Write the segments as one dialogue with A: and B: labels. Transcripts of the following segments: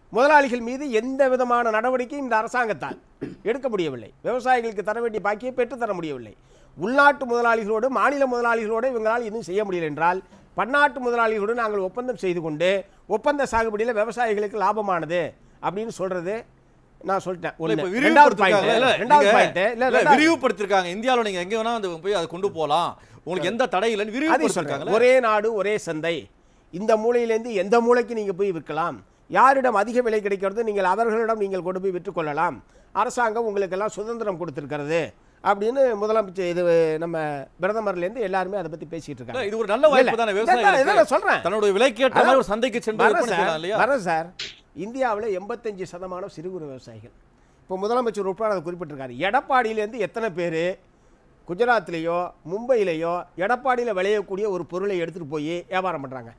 A: முதலாளிகள் மீது எந்த விதமான நடவடிக்கையும் இந்த அரசாங்கத்தால் எடுக்க முடியவில்லை விவசாயிகளுக்கு தர வேண்டிய பாக்கியை பெற்றுத் தர முடியவில்லை உள்நாட்டு முதலாளிகளோடு மாநில முதலாளிகளோடு இவங்களால் எதுவும் செய்ய முடியல என்றால் பன்னாட்டு முதலாளிகளோடு நாங்கள் ஒப்பந்தம் செய்து கொண்டு ஒப்பந்த சாகுபடியில் விவசாயிகளுக்கு லாபமானது அப்படின்னு சொல்றது நான் சொல்லிட்டேன்
B: இல்ல, இப்ப
A: ஒண்ணு. ரெண்டாவது
B: விரிவுபடுத்திருக்காங்க.
A: பாயிண்ட்
B: இல்ல,
A: ரெண்டாவது
B: நீங்க-
A: பாயிண்ட் இல்ல
B: இல்ல,
A: ரெண்டாவது-
B: விரிவுபடுத்திருக்காங்க இந்தியாவுல நீங்க எங்க வேணா வந்து போய் அதை கொண்டு போலாம் உங்களுக்கு எந்த தடை இல்லைன்னு
A: அதே
B: விரிவுபடுத்திருக்காங்க
A: சொல்றேன் ஒரே நாடு ஒரே சந்தை இந்த மூலையிலேருந்து எந்த மூலைக்கு நீங்க போய் விற்கலாம் யாரிடம் அதிக விலை கிடைக்கிறது நீங்கள் அவர்களிடம் நீங்கள் கொண்டு போய் விற்றுக்கொள்ளலாம் அரசாங்கம் உங்களுக்கெல்லாம் சுதந்திரம் கொடுத்திருக்கிறது அப்படின்னு முதலமைச்சர் இது நம்ம பிரதமர்லேருந்து எல்லாருமே அதை பத்தி பேசிட்டு
B: இல்ல,
A: இருக்காங்க
B: இது ஒரு நல்ல வாய்ப்பு தானே
A: இல்ல, இல்ல, இதை நான்
B: விவசாயிகளுக்கு
A: சொல்றேன்
B: தன்னுடைய விலைக்கேற்ற மாதிரி ஒரு சந்தைக்கு சென்று
A: வரேன்
B: விற்பனை செய்யலாம்
A: சார்
B: இல்லையா
A: வரேன் சார் இந்தியாவில் எண்பத்தஞ்சு சதமானம் சிறு குறு விவசாயிகள் இப்போ முதலமைச்சர் உட்பட அதை குறிப்பிட்டிருக்காரு எடப்பாடியிலேருந்து எத்தனை பேர் குஜராத்லேயோ மும்பையிலேயோ எடப்பாடியில் விளையக்கூடிய ஒரு பொருளை எடுத்துட்டு போய் வியாபாரம் பண்றாங்க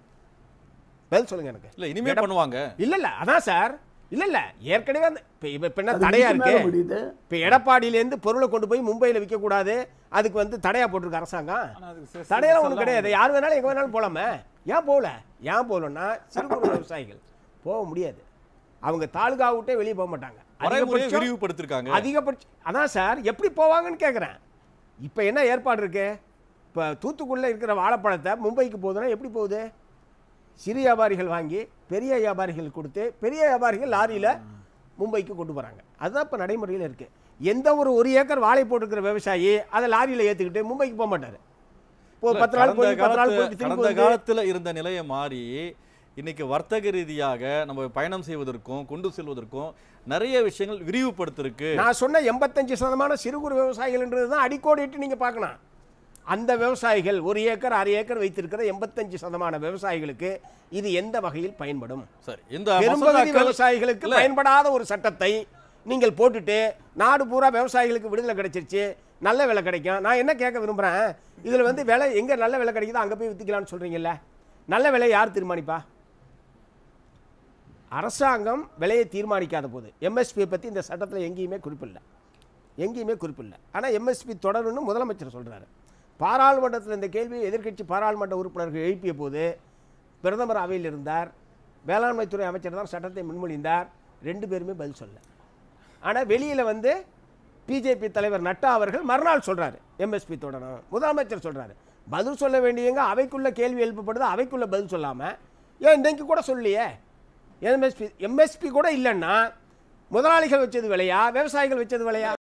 A: பதில் சொல்லுங்க எனக்கு
B: இல்ல இனிமே பண்ணுவாங்க
A: இல்ல இல்ல அதான் சார் இல்ல இல்ல ஏற்கனவே அந்த இப்போ இப்போ என்ன
C: அது
A: தடையா
C: இதுக்கு
A: இருக்கு
C: மேல முடியுது
A: இப்போ எடப்பாடியிலேருந்து பொருளை கொண்டு போய் மும்பையில் விற்கக்கூடாது அதுக்கு வந்து தடையா போட்டிருக்கு அரசாங்கம் தடையெல்லாம் ஒன்றும் கிடையாது யார் வேணாலும் எங்கே வேணாலும் போகலாமே ஏன் போகல ஏன் போகலன்னா சிறு குறு விவசாயிகள் போக முடியாது அவங்க தாலுகா விட்டே வெளியே போக மாட்டாங்க
B: வரைமுறையை
A: அதிகபட்சம்
B: விரிவுபடுத்திருக்காங்க
A: அதிகபட்சம் அதான் சார் எப்படி போவாங்கன்னு கேட்குறேன் இப்போ என்ன ஏற்பாடு இருக்கு இப்போ தூத்துக்குடியில் இருக்கிற வாழைப்பழத்தை மும்பைக்கு போகுதுன்னா எப்படி போகுது சிறு வியாபாரிகள் வாங்கி பெரிய வியாபாரிகள் கொடுத்து பெரிய வியாபாரிகள் லாரியில் மும்பைக்கு கொண்டு போகிறாங்க அதுதான் இப்போ நடைமுறையில் இருக்கு எந்த ஒரு ஒரு ஏக்கர் வாழை போட்டிருக்கிற விவசாயி அதை லாரியில் ஏற்றிக்கிட்டு மும்பைக்கு போக மாட்டார் இப்போ பத்து நாள்
B: கடந்த
A: போய் பத்து நாள்
B: காலத்து-
A: போய் திரும்பி
B: கடந்த
A: வந்து
B: காலத்துல இருந்த நிலையை மாறி இன்னைக்கு வர்த்தக ரீதியாக நம்ம பயணம் செய்வதற்கும் கொண்டு செல்வதற்கும் நிறைய விஷயங்கள் விரிவுபடுத்திருக்கு
A: நான் சொன்ன எண்பத்தஞ்சு சதமான சிறு குறு விவசாயிகள்ன்றது தான் அடிக்கோடிட்டு நீங்க பார்க்கணும் அந்த விவசாயிகள் ஒரு ஏக்கர் அரை ஏக்கர் வைத்திருக்கிற எண்பத்தஞ்சு சதமான விவசாயிகளுக்கு இது எந்த வகையில் பயன்படும்
B: சரி இந்த
A: பெரும்பகுதி
B: மசோதாக்கள்
A: விவசாயிகளுக்கு
B: இல்ல.
A: பயன்படாத ஒரு சட்டத்தை நீங்கள் போட்டுட்டு நாடு பூரா விவசாயிகளுக்கு விடுதலை கிடைச்சிருச்சு நல்ல விலை கிடைக்கும் நான் என்ன கேட்க விரும்புறேன் இதுல வந்து விலை எங்க நல்ல விலை கிடைக்குதோ அங்க போய் வித்துக்கலாம்னு சொல்றீங்கல்ல நல்ல விலை யார் தீர்மானிப்பா அரசாங்கம் விலையை தீர்மானிக்காத போது எம்எஸ்பியை பற்றி இந்த சட்டத்தில் எங்கேயுமே குறிப்பில்லை எங்கேயுமே குறிப்பில்லை ஆனால் எம்எஸ்பி தொடரும்னு முதலமைச்சர் சொல்றாரு பாராளுமன்றத்தில் இந்த கேள்வியை எதிர்க்கட்சி பாராளுமன்ற உறுப்பினர்கள் எழுப்பிய போது பிரதமர் அவையில் இருந்தார் வேளாண்மைத்துறை அமைச்சர் தான் சட்டத்தை முன்மொழிந்தார் ரெண்டு பேருமே பதில் சொல்ல ஆனால் வெளியில் வந்து பிஜேபி தலைவர் நட்டா அவர்கள் மறுநாள் சொல்றாரு எம்எஸ்பி தொடரும் முதலமைச்சர் சொல்றாரு பதில் சொல்ல வேண்டியவங்க அவைக்குள்ள கேள்வி எழுப்பப்படுது அவைக்குள்ள பதில் சொல்லாம ஏன் இன்னைக்கு கூட சொல்லியே எம்எஸ்பி எம்எஸ்பி கூட இல்லைன்னா முதலாளிகள் வச்சது விலையா விவசாயிகள் வச்சது விலையா